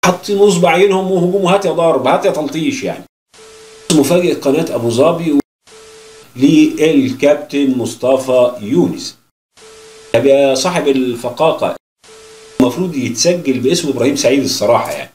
حاطين نصب عينهم وهجوم هات يا ضرب هات يا تلطيش يعني مفاجئ قناه ابو ظبي للكابتن مصطفى يونس يبقى صاحب الفقاقه المفروض يتسجل باسم ابراهيم سعيد الصراحه يعني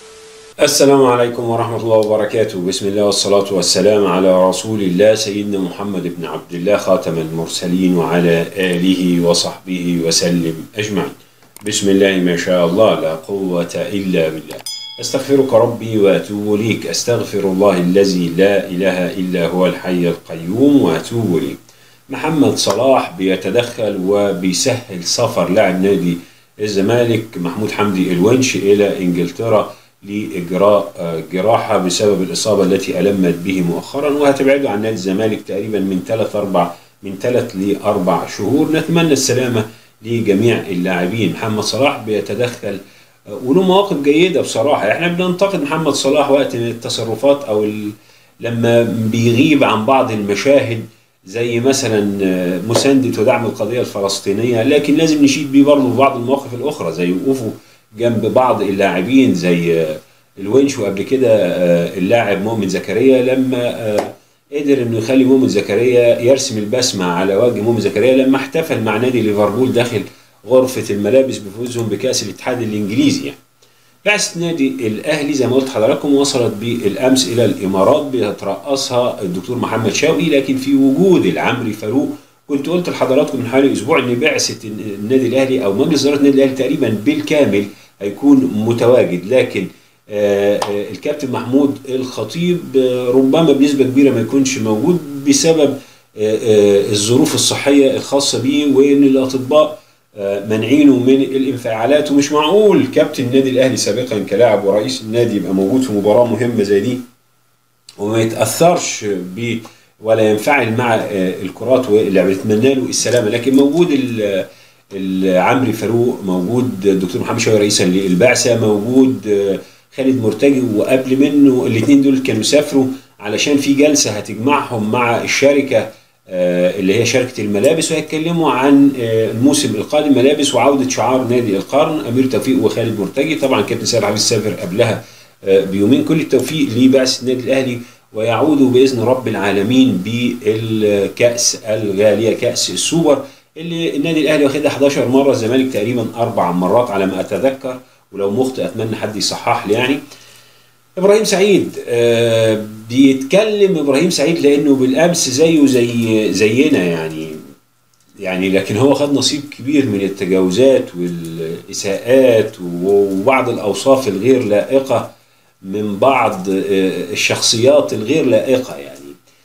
السلام عليكم ورحمة الله وبركاته بسم الله والصلاة والسلام على رسول الله سيدنا محمد بن عبد الله خاتم المرسلين وعلى آله وصحبه وسلم أجمعين بسم الله ما شاء الله لا قوة إلا بالله أستغفرك ربي وأتوب إليك أستغفر الله الذي لا إله إلا هو الحي القيوم وأتوب إليك محمد صلاح بيتدخل وبيسهل سفر لاعب نادي الزمالك محمود حمدي الونش إلى إنجلترا لإجراء جراحة بسبب الإصابة التي ألمت به مؤخرا وهتبعده عن نادي الزمالك تقريبا من ثلاث أربع من ثلاث لأربع شهور نتمنى السلامة لجميع اللاعبين محمد صلاح بيتدخل وله مواقف جيدة بصراحة احنا بننتقد محمد صلاح وقت من التصرفات أو لما بيغيب عن بعض المشاهد زي مثلا مساندة ودعم القضية الفلسطينية لكن لازم نشيد بيه برضه في بعض المواقف الأخرى زي وقوفه جنب بعض اللاعبين زي الونش وقبل كده اللاعب مؤمن زكريا لما قدر انه يخلي مؤمن زكريا يرسم البسمه على وجه مؤمن زكريا لما احتفل مع نادي ليفربول داخل غرفه الملابس بفوزهم بكاس الاتحاد الانجليزي يعني. بعثة نادي الاهلي زي ما قلت حضراتكم وصلت بالامس الى الامارات بيترأسها الدكتور محمد شوقي لكن في وجود العمري فاروق كنت قلت لحضراتكم من حوالي اسبوع ان بعثه النادي الاهلي او مجلس اداره النادي الاهلي تقريبا بالكامل هيكون متواجد لكن آآ آآ الكابتن محمود الخطيب ربما بنسبه كبيره ما يكونش موجود بسبب آآ الظروف الصحيه الخاصه به وان الاطباء منعينه من الانفعالات ومش معقول كابتن النادي الاهلي سابقا كلاعب ورئيس النادي يبقى موجود في مباراه مهمه زي دي وما يتاثرش ب ولا ينفعل مع الكرات اللي بنتمنى له السلامه لكن موجود العمري فاروق موجود الدكتور محمد شوقي رئيسا للبعثه موجود خالد مرتجي وقبل منه الاثنين دول كانوا سافروا علشان في جلسه هتجمعهم مع الشركه اللي هي شركه الملابس وهيتكلموا عن الموسم القادم ملابس وعوده شعار نادي القرن امير توفيق وخالد مرتجي طبعا كابتن سيد عبد السافر قبلها بيومين كل التوفيق لبعثه النادي الاهلي ويعودوا باذن رب العالمين بالكاس الغاليه كاس السوبر اللي النادي الاهلي واخدها 11 مره الزمالك تقريبا اربع مرات على ما اتذكر ولو مخطئ اتمنى حد يصحح لي يعني ابراهيم سعيد آه بيتكلم ابراهيم سعيد لانه بالامس زيه زي زينا يعني يعني لكن هو خد نصيب كبير من التجاوزات والاساءات وبعض الاوصاف الغير لائقه من بعض الشخصيات الغير لائقه يعني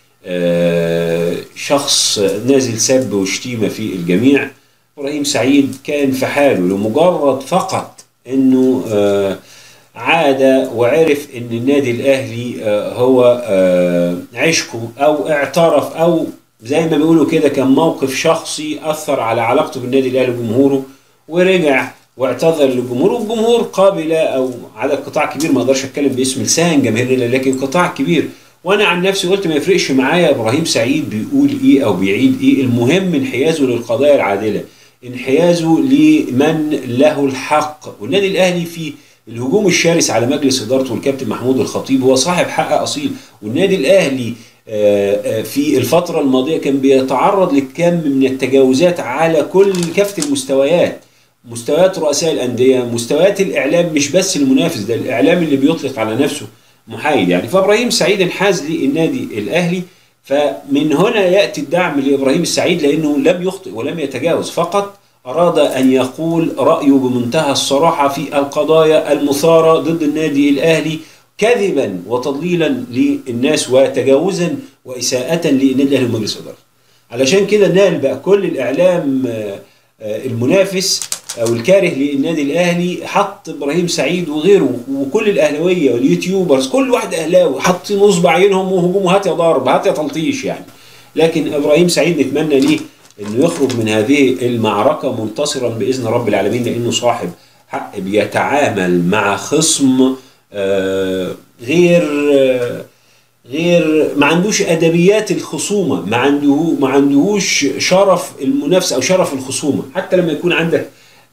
شخص نازل سب وشتيمه في الجميع ابراهيم سعيد كان في حاله لمجرد فقط انه عاد وعرف ان النادي الاهلي هو عشقه او اعترف او زي ما بيقولوا كده كان موقف شخصي اثر على علاقته بالنادي الاهلي وجمهوره ورجع واعتذر للجمهور والجمهور قابل او عدد قطاع كبير ما اقدرش اتكلم باسم لسان جماهيرنا لكن قطاع كبير وانا عن نفسي قلت ما يفرقش معايا ابراهيم سعيد بيقول ايه او بيعيد ايه المهم انحيازه للقضايا العادله انحيازه لمن له الحق والنادي الاهلي في الهجوم الشرس على مجلس ادارته والكابتن محمود الخطيب هو صاحب حق اصيل والنادي الاهلي في الفتره الماضيه كان بيتعرض لكم من التجاوزات على كل كافه المستويات مستويات رؤساء الانديه مستويات الاعلام مش بس المنافس ده الاعلام اللي بيطلق على نفسه محايد يعني فابراهيم سعيد انحاز للنادي الاهلي فمن هنا ياتي الدعم لابراهيم السعيد لانه لم يخطئ ولم يتجاوز فقط اراد ان يقول رايه بمنتهى الصراحه في القضايا المثاره ضد النادي الاهلي كذبا وتضليلا للناس وتجاوزا واساءه للنادي الاهلي ومجلس ادارته علشان كده نال بقى كل الاعلام المنافس او الكاره للنادي الاهلي حط ابراهيم سعيد وغيره وكل الاهلاويه واليوتيوبرز كل واحد اهلاوي حاطين نصب عينهم وهجوم هات يا ضرب هات يا تلطيش يعني لكن ابراهيم سعيد نتمنى ليه انه يخرج من هذه المعركه منتصرا باذن رب العالمين لانه صاحب حق بيتعامل مع خصم آه غير آه غير ما عندوش ادبيات الخصومه ما عنده ما عندهوش شرف المنافسه او شرف الخصومه حتى لما يكون عندك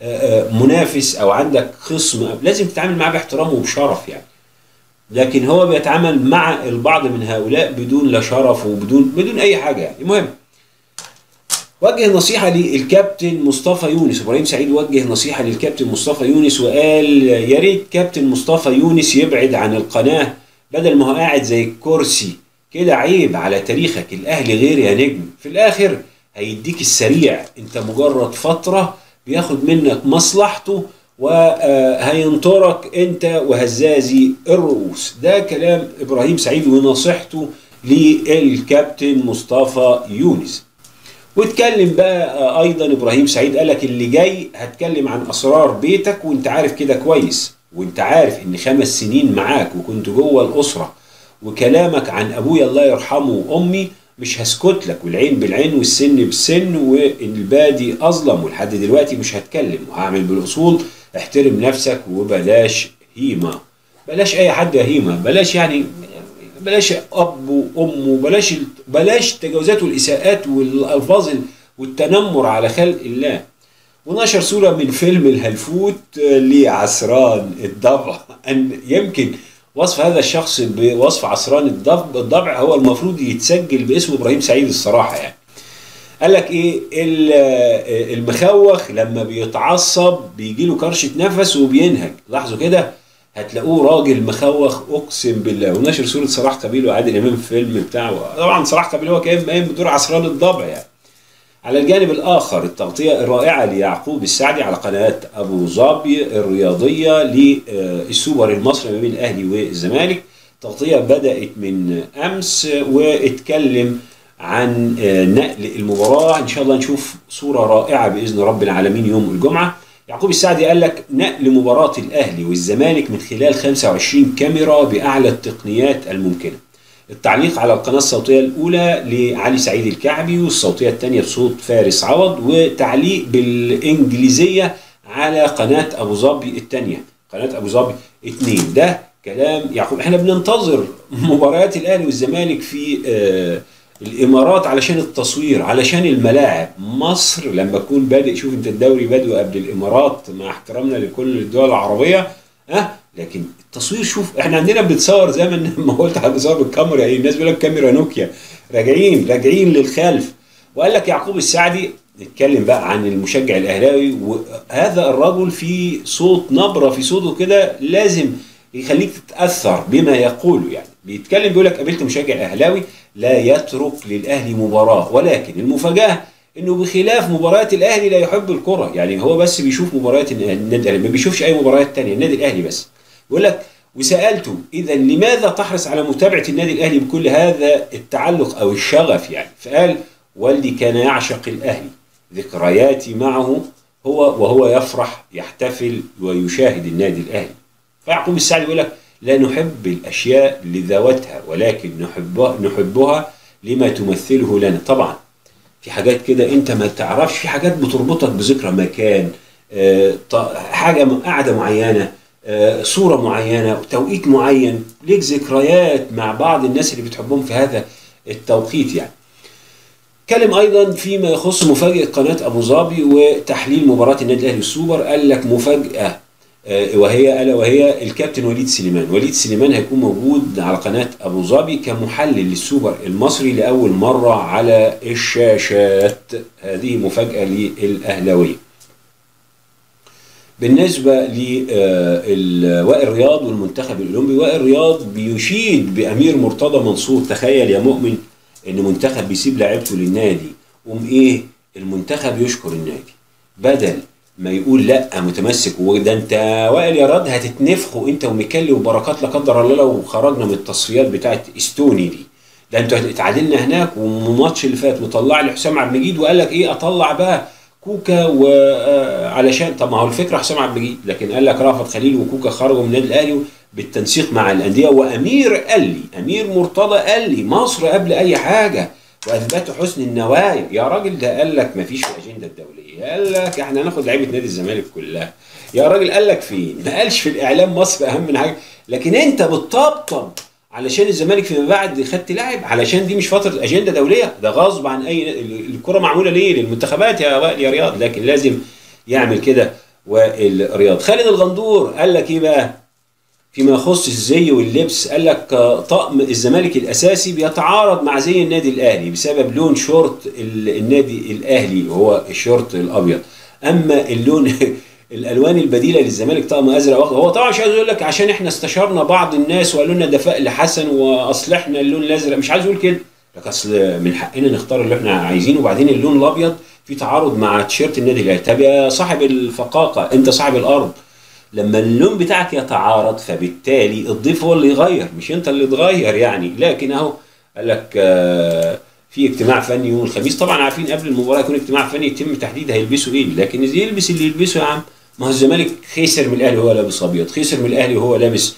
منافس او عندك خصم لازم تتعامل معاه باحترام وبشرف يعني لكن هو بيتعامل مع البعض من هؤلاء بدون لا شرف وبدون بدون اي حاجه يعني المهم وجه نصيحة للكابتن مصطفى يونس ابراهيم سعيد وجه نصيحة للكابتن مصطفى يونس وقال يا ريت كابتن مصطفى يونس يبعد عن القناة بدل ما هو قاعد زي الكرسي كده عيب على تاريخك الاهلي غير يا نجم في الاخر هيديك السريع انت مجرد فترة بياخد منك مصلحته وهينطرك انت وهزازي الرؤوس ده كلام ابراهيم سعيد ونصيحته للكابتن مصطفى يونس واتكلم بقى ايضا ابراهيم سعيد قال لك اللي جاي هتكلم عن اسرار بيتك وانت عارف كده كويس وانت عارف ان خمس سنين معاك وكنت جوه الاسره وكلامك عن ابويا الله يرحمه وامي مش هسكت لك والعين بالعين والسن بالسن والبادي اظلم ولحد دلوقتي مش هتكلم وهعمل بالاصول احترم نفسك وبلاش هيمه بلاش اي حد هيمه بلاش يعني بلاش اب وام وبلاش بلاش التجاوزات والاساءات والالفاظ والتنمر على خلق الله ونشر صوره من فيلم الهلفوت لعسران الضبع ان يمكن وصف هذا الشخص بوصف عسران الضبع الضبع هو المفروض يتسجل باسم ابراهيم سعيد الصراحه يعني قال لك ايه المخوخ لما بيتعصب بيجي له كرشه نفس وبينهج لاحظوا كده هتلاقوه راجل مخوخ اقسم بالله ونشر صوره صلاح قبيل وعادل امام في الفيلم بتاعه طبعا صلاح قبيل هو كان قايم بدور عسران الضبع يعني على الجانب الاخر التغطيه الرائعه ليعقوب السعدي على قناه ابو ظبي الرياضيه للسوبر المصري ما بين الاهلي والزمالك تغطيه بدات من امس واتكلم عن نقل المباراه ان شاء الله نشوف صوره رائعه باذن رب العالمين يوم الجمعه يعقوب السعدي قال لك نقل مباراة الأهلي والزمالك من خلال 25 كاميرا بأعلى التقنيات الممكنة التعليق على القناة الصوتية الأولى لعلي سعيد الكعبي والصوتية الثانية بصوت فارس عوض وتعليق بالإنجليزية على قناة أبو ظبي الثانية قناة أبو ظبي اثنين ده كلام يعقوب احنا بننتظر مباريات الأهلي والزمالك في آه الامارات علشان التصوير علشان الملاعب مصر لما تكون بادئ شوف انت الدوري بادئ قبل الامارات مع احترامنا لكل الدول العربيه ها أه؟ لكن التصوير شوف احنا عندنا بنتصور زي ما قلت هنصور بالكاميرا يعني الناس بيقول لك كاميرا نوكيا راجعين راجعين للخلف وقال لك يعقوب السعدي نتكلم بقى عن المشجع الاهلاوي وهذا الرجل في صوت نبره في صوته كده لازم يخليك تتاثر بما يقوله يعني بيتكلم بيقول لك قابلت مشجع اهلاوي لا يترك للاهلي مباراه ولكن المفاجاه انه بخلاف مباريات الاهلي لا يحب الكره يعني هو بس بيشوف مباريات النادي الاهلي ما بيشوفش اي مباريات تانية النادي الاهلي بس يقول لك وسالته اذا لماذا تحرص على متابعه النادي الاهلي بكل هذا التعلق او الشغف يعني فقال والدي كان يعشق الاهلي ذكرياتي معه هو وهو يفرح يحتفل ويشاهد النادي الاهلي فيعقوب السعدي يقول لك لا نحب الاشياء لذواتها ولكن نحبها نحبها لما تمثله لنا طبعا في حاجات كده انت ما تعرفش في حاجات بتربطك بذكرى مكان آه حاجه قعده معينه آه صوره معينه توقيت معين ليك ذكريات مع بعض الناس اللي بتحبهم في هذا التوقيت يعني اتكلم ايضا فيما يخص مفاجاه قناه ابو ظبي وتحليل مباراه النادي الاهلي السوبر قال لك مفاجاه وهي الا وهي الكابتن وليد سليمان، وليد سليمان هيكون موجود على قناه ابو ظبي كمحلل للسوبر المصري لاول مره على الشاشات، هذه مفاجاه للاهلاويه. بالنسبه لوائل رياض والمنتخب الاولمبي، وائل رياض بيشيد بامير مرتضى منصور، تخيل يا مؤمن ان منتخب بيسيب لعيبته للنادي، قوم ايه؟ المنتخب يشكر النادي. بدل ما يقول لا متمسك وده انت وائل يا راد هتتنفخوا انت وميكالي وبركات لا قدر الله لو خرجنا من التصفيات بتاعت استوني دي ده انتوا اتعادلنا هناك والماتش اللي فات وطلع لي حسام عبد المجيد وقال لك ايه اطلع بقى كوكا وعلشان طب ما هو الفكره حسام عبد المجيد لكن قال لك رافت خليل وكوكا خرجوا من النادي الاهلي بالتنسيق مع الانديه وامير قال لي امير مرتضى قال لي مصر قبل اي حاجه واثبتوا حسن النوايا يا راجل ده قال لك ما فيش في الاجنده الدوليه قال لك احنا هناخد لعيبه نادي الزمالك كلها يا راجل قال لك فين ما قالش في الاعلام مصر اهم من حاجه لكن انت بتطبطب علشان الزمالك فيما بعد خدت لاعب علشان دي مش فتره اجنده دوليه ده غصب عن اي الكره معموله ليه للمنتخبات يا وائل يا رياض لكن لازم يعمل كده والرياض خالد الغندور قال لك ايه بقى فيما يخص الزي واللبس قال لك طقم الزمالك الاساسي بيتعارض مع زي النادي الاهلي بسبب لون شورت النادي الاهلي وهو الشورت الابيض اما اللون الالوان البديله للزمالك طقم ازرق واخضر هو طبعا مش عايز يقول لك عشان احنا استشرنا بعض الناس وقالوا لنا ده فقل حسن واصلحنا اللون الازرق مش عايز يقول كده لك اصل من حقنا نختار اللي احنا عايزينه وبعدين اللون الابيض في تعارض مع تيشيرت النادي الاهلي طب يا صاحب الفقاقه انت صاحب الارض لما اللون بتاعك يتعارض فبالتالي الضيف هو اللي يغير مش انت اللي تغير يعني لكن اهو قال لك آه في اجتماع فني يوم الخميس طبعا عارفين قبل المباراه يكون اجتماع فني يتم تحديد هيلبسوا ايه لكن يلبس اللي يلبسه يا عم ما هو الزمالك خسر من الاهلي وهو لابس ابيض خسر من الاهلي وهو لابس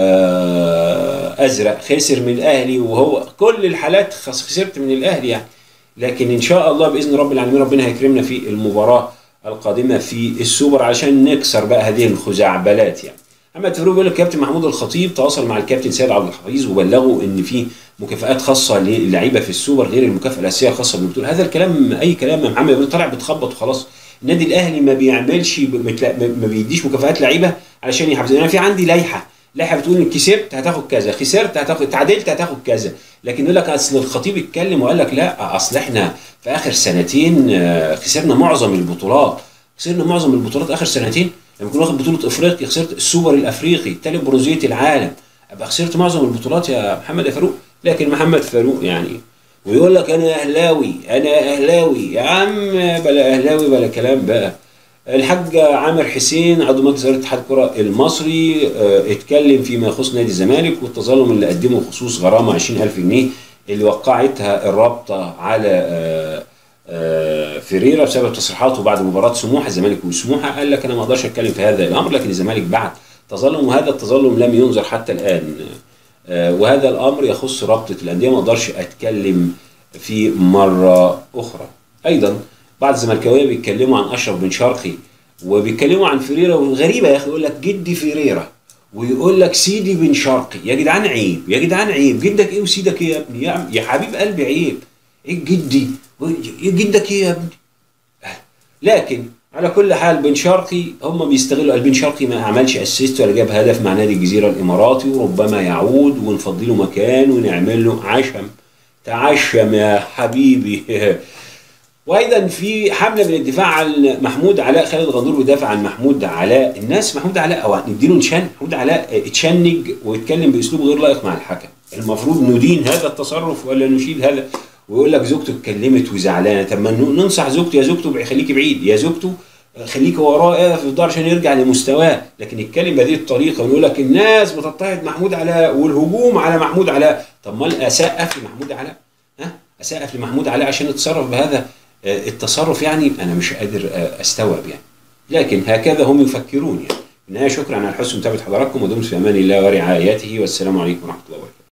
آه ازرق خسر من الاهلي وهو كل الحالات خسرت من الاهلي يعني لكن ان شاء الله باذن رب العالمين ربنا هيكرمنا في المباراه القادمه في السوبر عشان نكسر بقى هذه الخزعبلات يعني اما التفريق بيقول لك كابتن محمود الخطيب تواصل مع الكابتن سيد عبد الحفيظ وبلغه ان في مكافآت خاصه للعيبه في السوبر غير المكافاه الاساسيه الخاصه بالبطوله هذا الكلام اي كلام يا محمد طالع بتخبط وخلاص النادي الاهلي ما بيعملش ما بيديش مكافآت لعيبه علشان يحافظ انا في عندي لائحه لائحه بتقول ان كسبت هتاخد كذا خسرت هتاخد تعادلت هتاخد كذا لكن يقول لك اصل الخطيب اتكلم وقال لك لا اصل احنا في اخر سنتين خسرنا معظم البطولات خسرنا معظم البطولات اخر سنتين لما كنت واخد بطوله افريقيا خسرت السوبر الافريقي ثالث برونزيه العالم ابقى خسرت معظم البطولات يا محمد يا فاروق لكن محمد فاروق يعني ويقول لك انا اهلاوي انا اهلاوي يا عم بلا اهلاوي بلا كلام بقى الحاج عامر حسين عضو مجلس اداره اتحاد الكره المصري اه اتكلم فيما يخص نادي الزمالك والتظلم اللي قدمه بخصوص غرامه 20000 جنيه اللي وقعتها الرابطه على اه اه فيريرا بسبب تصريحاته بعد مباراه سموحه الزمالك وسموحه قال لك انا ما اقدرش اتكلم في هذا الامر لكن الزمالك بعد تظلم وهذا التظلم لم ينظر حتى الان وهذا الامر يخص رابطه الانديه ما اقدرش اتكلم فيه مره اخرى ايضا بعض الزملكاويه بيتكلموا عن اشرف بن شرقي وبيتكلموا عن فيريرا وغريبه يا اخي يقول لك جدي فيريرا ويقول لك سيدي بن شرقي يا جدعان عيب يا جدعان عيب جدك ايه وسيدك ايه يا ابني يا, يا حبيب قلبي عيب ايه جدي جدك ايه يا ابني لكن على كل حال بن شرقي هم بيستغلوا بن شرقي ما عملش اسيست ولا جاب هدف مع نادي الجزيره الاماراتي وربما يعود ونفضي له مكان ونعمل له عشم تعشم يا حبيبي وايضا في حمله من الدفاع عن محمود علاء خالد غندور بيدافع عن محمود علاء الناس محمود علاء او نديله نشان محمود علاء اتشنج ويتكلم باسلوب غير لائق مع الحكم المفروض ندين هذا التصرف ولا نشيد هذا ويقول لك زوجته اتكلمت وزعلانه طب ما ننصح زوجته يا زوجته خليكي بعيد يا زوجته خليك وراه اقف في الدار عشان يرجع لمستواه لكن يتكلم بهذه الطريقه ويقول لك الناس بتضطهد محمود علاء والهجوم على محمود علاء طب ما اسقف لمحمود علاء ها اسقف لمحمود علاء عشان يتصرف بهذا التصرف يعني انا مش قادر استوعب يعني لكن هكذا هم يفكرون يعني في النهايه شكرا على حسن متابعه حضراتكم ودمتم في امان الله ورعايته والسلام عليكم ورحمه الله وبركاته